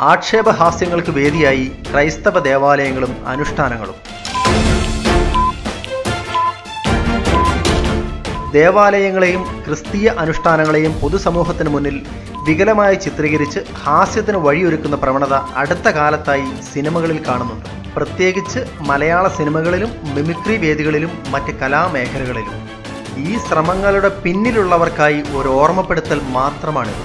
ആക്ഷേപഹാസ്യങ്ങൾക്ക് വേദിയായി ക്രൈസ്തവ ദേവാലയങ്ങളും അനുഷ്ഠാനങ്ങളും ദേവാലയങ്ങളെയും ക്രിസ്തീയ അനുഷ്ഠാനങ്ങളെയും പൊതുസമൂഹത്തിന് മുന്നിൽ വികലമായി ചിത്രീകരിച്ച് ഹാസ്യത്തിന് വഴിയൊരുക്കുന്ന പ്രവണത അടുത്ത കാലത്തായി സിനിമകളിൽ കാണുന്നുണ്ട് പ്രത്യേകിച്ച് മലയാള സിനിമകളിലും മിമിക്രി വേദികളിലും മറ്റ് കലാമേഖലകളിലും ഈ ശ്രമങ്ങളുടെ പിന്നിലുള്ളവർക്കായി ഒരു ഓർമ്മപ്പെടുത്തൽ മാത്രമാണിത്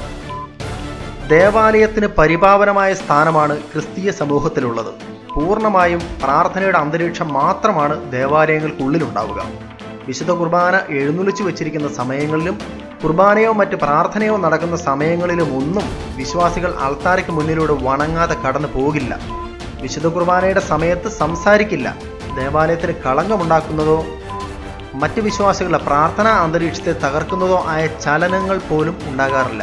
ദേവാലയത്തിന് പരിപാവനമായ സ്ഥാനമാണ് ക്രിസ്തീയ സമൂഹത്തിലുള്ളത് പൂർണ്ണമായും പ്രാർത്ഥനയുടെ അന്തരീക്ഷം മാത്രമാണ് ദേവാലയങ്ങൾക്കുള്ളിലുണ്ടാവുക വിശുദ്ധ കുർബാന എഴുന്നള്ളിച്ചു വച്ചിരിക്കുന്ന സമയങ്ങളിലും കുർബാനയോ മറ്റ് പ്രാർത്ഥനയോ നടക്കുന്ന സമയങ്ങളിലും ഒന്നും വിശ്വാസികൾ അൾത്താരയ്ക്ക് മുന്നിലൂടെ വണങ്ങാതെ കടന്നു പോകില്ല വിശുദ്ധ കുർബാനയുടെ സമയത്ത് സംസാരിക്കില്ല ദേവാലയത്തിന് കളങ്കമുണ്ടാക്കുന്നതോ മറ്റ് വിശ്വാസികളുടെ പ്രാർത്ഥനാ അന്തരീക്ഷത്തെ തകർക്കുന്നതോ ആയ ചലനങ്ങൾ പോലും ഉണ്ടാകാറില്ല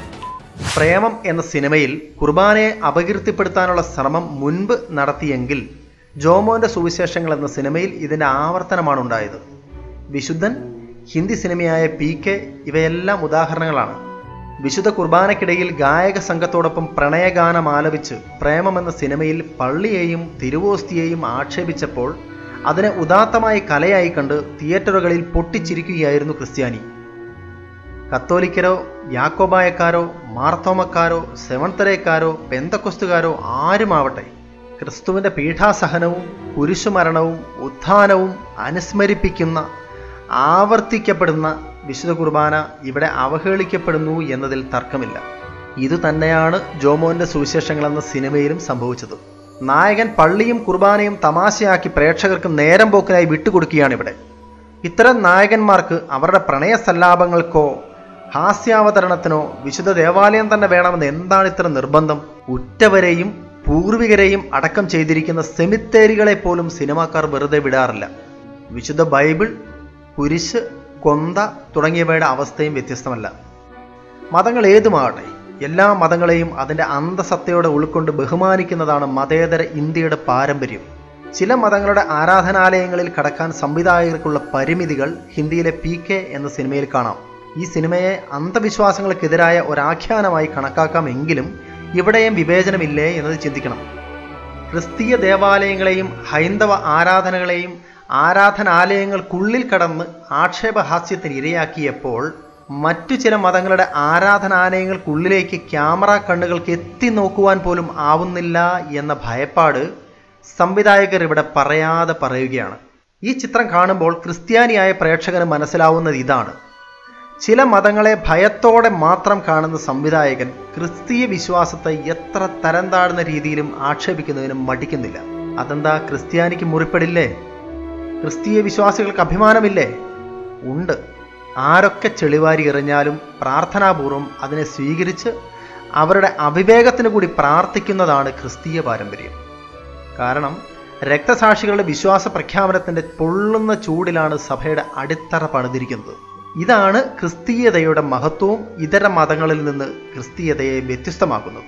പ്രേമം എന്ന സിനിമയിൽ കുർബാനയെ അപകീർത്തിപ്പെടുത്താനുള്ള ശ്രമം മുൻപ് നടത്തിയെങ്കിൽ ജോമോന്റെ സുവിശേഷങ്ങൾ എന്ന സിനിമയിൽ ഇതിന്റെ ആവർത്തനമാണ് ഉണ്ടായത് വിശുദ്ധൻ ഹിന്ദി സിനിമയായ പി കെ ഇവയെല്ലാം ഉദാഹരണങ്ങളാണ് വിശുദ്ധ കുർബാനയ്ക്കിടയിൽ ഗായക സംഘത്തോടൊപ്പം പ്രണയഗാനം ആലപിച്ച് പ്രേമം എന്ന സിനിമയിൽ പള്ളിയെയും തിരുവോസ്തിയെയും ആക്ഷേപിച്ചപ്പോൾ അതിനെ ഉദാത്തമായി കലയായി കണ്ട് തിയേറ്ററുകളിൽ പൊട്ടിച്ചിരിക്കുകയായിരുന്നു ക്രിസ്ത്യാനി കത്തോലിക്കരോ യാക്കോബായക്കാരോ മാർത്തോമക്കാരോ സെവൻതരേക്കാരോ പെന്തക്കൊസ്തുകാരോ ആരുമാവട്ടെ ക്രിസ്തുവിൻ്റെ പീഠാസഹനവും കുരിശുമരണവും ഉത്ഥാനവും അനുസ്മരിപ്പിക്കുന്ന ആവർത്തിക്കപ്പെടുന്ന വിശുദ്ധ കുർബാന ഇവിടെ അവഹേളിക്കപ്പെടുന്നു എന്നതിൽ തർക്കമില്ല ഇത് തന്നെയാണ് ജോമോന്റെ സുവിശേഷങ്ങൾ എന്ന സിനിമയിലും സംഭവിച്ചത് നായകൻ പള്ളിയും കുർബാനയും തമാശയാക്കി പ്രേക്ഷകർക്ക് നേരം പോക്കിനായി വിട്ടുകൊടുക്കുകയാണ് ഇവിടെ ഇത്തരം നായകന്മാർക്ക് അവരുടെ പ്രണയ സല്ലാപങ്ങൾക്കോ ഹാസ്യാവതരണത്തിനോ വിശുദ്ധ ദേവാലയം തന്നെ വേണമെന്ന് എന്താണ് ഇത്ര നിർബന്ധം ഉറ്റവരെയും പൂർവികരെയും അടക്കം ചെയ്തിരിക്കുന്ന സെമിത്തേരികളെ പോലും സിനിമാക്കാർ വെറുതെ വിടാറില്ല വിശുദ്ധ ബൈബിൾ കുരിശ് കൊന്ത തുടങ്ങിയവയുടെ അവസ്ഥയും വ്യത്യസ്തമല്ല മതങ്ങൾ ഏതുമാകട്ടെ എല്ലാ മതങ്ങളെയും അതിൻ്റെ അന്തസത്തയോടെ ഉൾക്കൊണ്ട് ബഹുമാനിക്കുന്നതാണ് മതേതര ഇന്ത്യയുടെ പാരമ്പര്യം ചില മതങ്ങളുടെ ആരാധനാലയങ്ങളിൽ കടക്കാൻ സംവിധായകർക്കുള്ള പരിമിതികൾ ഹിന്ദിയിലെ പി കെ എന്ന സിനിമയിൽ കാണാം ഈ സിനിമയെ അന്ധവിശ്വാസങ്ങൾക്കെതിരായ ഒരാഖ്യാനമായി കണക്കാക്കാമെങ്കിലും ഇവിടെയും വിവേചനമില്ലേ എന്നത് ചിന്തിക്കണം ക്രിസ്തീയ ദേവാലയങ്ങളെയും ഹൈന്ദവ ആരാധനകളെയും ആരാധനാലയങ്ങൾക്കുള്ളിൽ കടന്ന് ആക്ഷേപഹാസ്യത്തിന് ഇരയാക്കിയപ്പോൾ മറ്റു ചില മതങ്ങളുടെ ആരാധനാലയങ്ങൾക്കുള്ളിലേക്ക് ക്യാമറ കണ്ണുകൾക്ക് എത്തി നോക്കുവാൻ പോലും ആവുന്നില്ല എന്ന ഭയപ്പാട് സംവിധായകർ ഇവിടെ പറയാതെ പറയുകയാണ് ഈ ചിത്രം കാണുമ്പോൾ ക്രിസ്ത്യാനിയായ പ്രേക്ഷകന് മനസ്സിലാവുന്നത് ഇതാണ് ചില മതങ്ങളെ ഭയത്തോടെ മാത്രം കാണുന്ന സംവിധായകൻ ക്രിസ്തീയ വിശ്വാസത്തെ എത്ര തരം താഴ്ന്ന രീതിയിലും ആക്ഷേപിക്കുന്നതിനും മടിക്കുന്നില്ല അതെന്താ ക്രിസ്ത്യാനിക്ക് മുറിപ്പെടില്ലേ ക്രിസ്തീയ വിശ്വാസികൾക്ക് അഭിമാനമില്ലേ ഉണ്ട് ആരൊക്കെ ചെളിവാരി എറിഞ്ഞാലും പ്രാർത്ഥനാപൂർവം അതിനെ സ്വീകരിച്ച് അവരുടെ അവിവേകത്തിന് കൂടി പ്രാർത്ഥിക്കുന്നതാണ് ക്രിസ്തീയ പാരമ്പര്യം കാരണം രക്തസാക്ഷികളുടെ വിശ്വാസ പ്രഖ്യാപനത്തിന്റെ പൊള്ളുന്ന ചൂടിലാണ് സഭയുടെ അടിത്തറ പണിതിരിക്കുന്നത് ഇതാണ് ക്രിസ്തീയതയുടെ മഹത്വവും ഇതര മതങ്ങളിൽ നിന്ന് ക്രിസ്തീയതയെ വ്യത്യസ്തമാക്കുന്നത്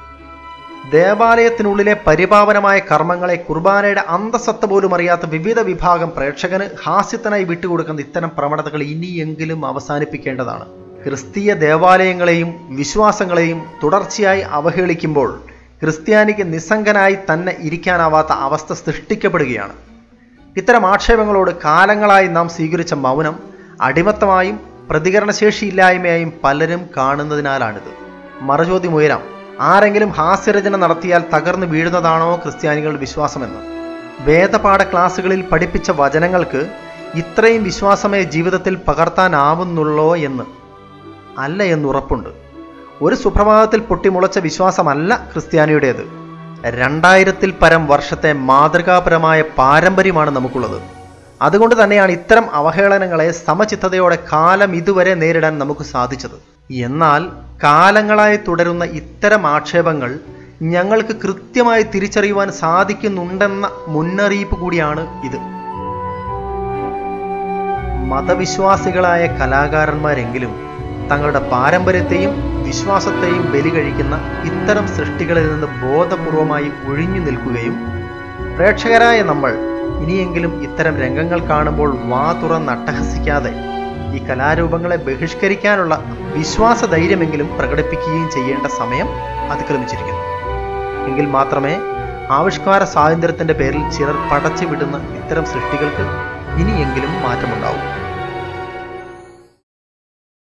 ദേവാലയത്തിനുള്ളിലെ പരിപാവനമായ കർമ്മങ്ങളെ കുർബാനയുടെ അന്തസത്ത പോലും അറിയാത്ത വിവിധ വിഭാഗം പ്രേക്ഷകന് ഹാസ്യത്തിനായി വിട്ടുകൊടുക്കുന്ന ഇത്തരം പ്രവണതകൾ ഇനിയെങ്കിലും അവസാനിപ്പിക്കേണ്ടതാണ് ക്രിസ്തീയ ദേവാലയങ്ങളെയും വിശ്വാസങ്ങളെയും തുടർച്ചയായി അവഹേളിക്കുമ്പോൾ ക്രിസ്ത്യാനിക്ക് നിസ്സംഗനായി തന്നെ ഇരിക്കാനാവാത്ത അവസ്ഥ സൃഷ്ടിക്കപ്പെടുകയാണ് ഇത്തരം ആക്ഷേപങ്ങളോട് കാലങ്ങളായി നാം സ്വീകരിച്ച മൗനം അടിമത്തമായും പ്രതികരണശേഷിയില്ലായ്മയായും പലരും കാണുന്നതിനാലാണിത് മറുചോദ്യം ഉയരാം ആരെങ്കിലും ഹാസ്യരചന നടത്തിയാൽ തകർന്നു വീഴുന്നതാണോ ക്രിസ്ത്യാനികളുടെ വിശ്വാസമെന്ന് വേദപാഠ ക്ലാസ്സുകളിൽ പഠിപ്പിച്ച വചനങ്ങൾക്ക് ഇത്രയും വിശ്വാസമേ ജീവിതത്തിൽ പകർത്താനാവുന്നുള്ളോ എന്ന് അല്ല എന്നുറപ്പുണ്ട് ഒരു സുപ്രഭാതത്തിൽ പൊട്ടിമുളച്ച വിശ്വാസമല്ല ക്രിസ്ത്യാനിയുടേത് രണ്ടായിരത്തിൽ പരം വർഷത്തെ മാതൃകാപരമായ പാരമ്പര്യമാണ് നമുക്കുള്ളത് അതുകൊണ്ട് തന്നെയാണ് ഇത്തരം അവഹേളനങ്ങളെ സമചിത്തതയോടെ കാലം ഇതുവരെ നേരിടാൻ നമുക്ക് സാധിച്ചത് എന്നാൽ കാലങ്ങളായി തുടരുന്ന ഇത്തരം ആക്ഷേപങ്ങൾ ഞങ്ങൾക്ക് കൃത്യമായി തിരിച്ചറിയുവാൻ സാധിക്കുന്നുണ്ടെന്ന മുന്നറിയിപ്പ് കൂടിയാണ് ഇത് മതവിശ്വാസികളായ കലാകാരന്മാരെങ്കിലും തങ്ങളുടെ പാരമ്പര്യത്തെയും വിശ്വാസത്തെയും ബലി കഴിക്കുന്ന ഇത്തരം സൃഷ്ടികളിൽ നിന്ന് ബോധപൂർവമായി ഒഴിഞ്ഞു നിൽക്കുകയും പ്രേക്ഷകരായ നമ്മൾ ഇനിയെങ്കിലും ഇത്തരം രംഗങ്ങൾ കാണുമ്പോൾ വാ തുറന്ന് അട്ടഹസിക്കാതെ ഈ കലാരൂപങ്ങളെ ബഹിഷ്കരിക്കാനുള്ള വിശ്വാസ ധൈര്യമെങ്കിലും പ്രകടിപ്പിക്കുകയും ചെയ്യേണ്ട സമയം അതിക്രമിച്ചിരിക്കുന്നു എങ്കിൽ മാത്രമേ ആവിഷ്കാര സ്വാതന്ത്ര്യത്തിന്റെ പേരിൽ ചിലർ പടച്ചു വിടുന്ന ഇത്തരം സൃഷ്ടികൾക്ക് ഇനിയെങ്കിലും മാറ്റമുണ്ടാവും